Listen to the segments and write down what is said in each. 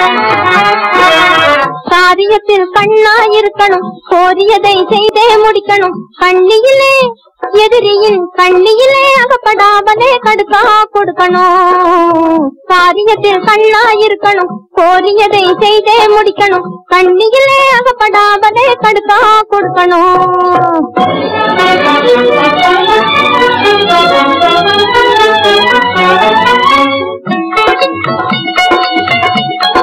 காரியத்தில் கண்ணாயிருக்கணும் கோரியதை செய்தே முடிக்கணும் கண்ணியிலே எதிரியின் கண்ணியிலே அகப்படாமலே கடுக்கா கொடுக்கணும் காரியத்தில் கண்ணாயிருக்கணும் கோரியதை செய்தே முடிக்கணும் கண்ணியிலே அகப்படாமலே கடுக்கா கொடுக்கணும்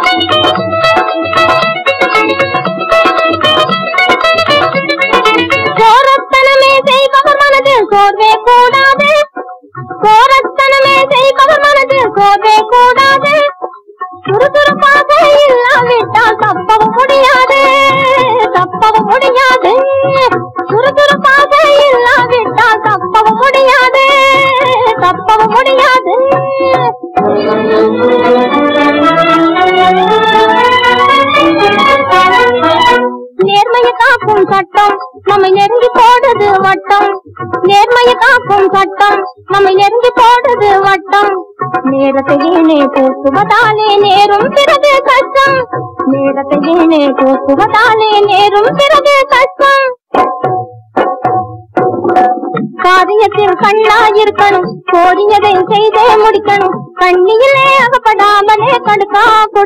கோரத்தனமே செய்பவர் மனது சோர்வே கூடாது கோரத்தனமே செய்பவர் மனது சோர்வே கூடாது சுறுசுறுப்பாக இல்லாவிட்டால் தப்பவும் முடியாது தப்பவும் முடியாது சுறுசுறுப்பாக இல்லாவிட்டால் தப்பவும் முடியாது தப்பவும் முடியாது நேர்மையை காக்கும் சட்டம் நம்மை நெருங்கி போடுது வட்டம் நேர்மையை காக்கும் சட்டம் நம்மை நெருங்கி போடுது வட்டம் நேரத்தை வீணே போக்குவதாலே நேரும் பிறகு கஷ்டம் நேரத்தை வீணே போக்குவதாலே நேரும் பிறகு கஷ்டம் காரியத்தில் கண்ணாயிருக்கணும் கோரியதை செய்தே முடிக்கணும் கண்ணியிலே அகப்படாமலே கடுக்கா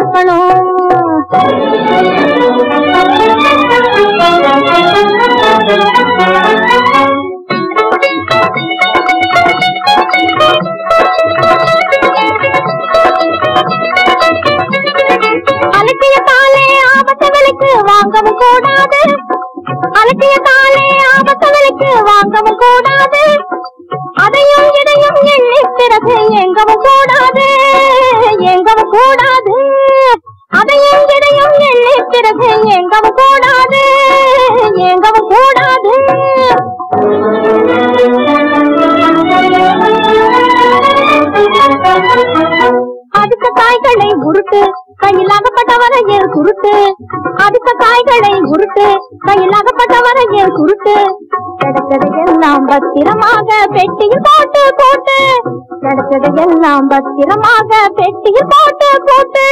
கொடுக்கணும் அலட்சியத்தாலே ஆபத்துகளுக்கு வாங்கவும் கூடாது அலட்சியத்தாலே ஆபத்துகளுக்கு வாங்கவும் கூடாது அதையும் இதையும் எண்ணி பிறகு எங்கவும் கூடாது எங்கவும் கூடாது அதையும் இதையும் எண்ணி பிறகு எங்கவும் கூடாது எங்கவும் கூடாது அடுத்த காய்களை உருட்டு கையில் அகப்பட்டவரையில் குருட்டு அடுத்த காய்களை உருட்டு கையில் அகப்பட்டவரையில் குருட்டு கிடைத்தது எல்லாம் பத்திரமாக பெட்டியில் போட்டு போட்டு கிடைத்தது எல்லாம் பத்திரமாக பெட்டியில் போட்டு போட்டு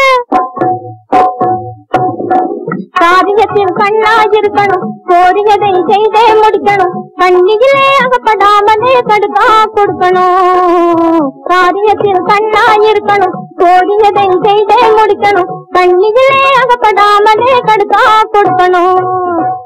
காரியத்தில் கண்ணாயிருக்கணும் கோரியதை செய்தே முடிக்கணும் கண்ணியிலே அகப்படாமலே கடுக்கா கொடுக்கணும் காரியத்தில் கண்ணாயிருக்கணும் கோரியதை செய்தே முடிக்கணும் கண்ணியிலே அகப்படாமலே கடுக்கா கொடுக்கணும்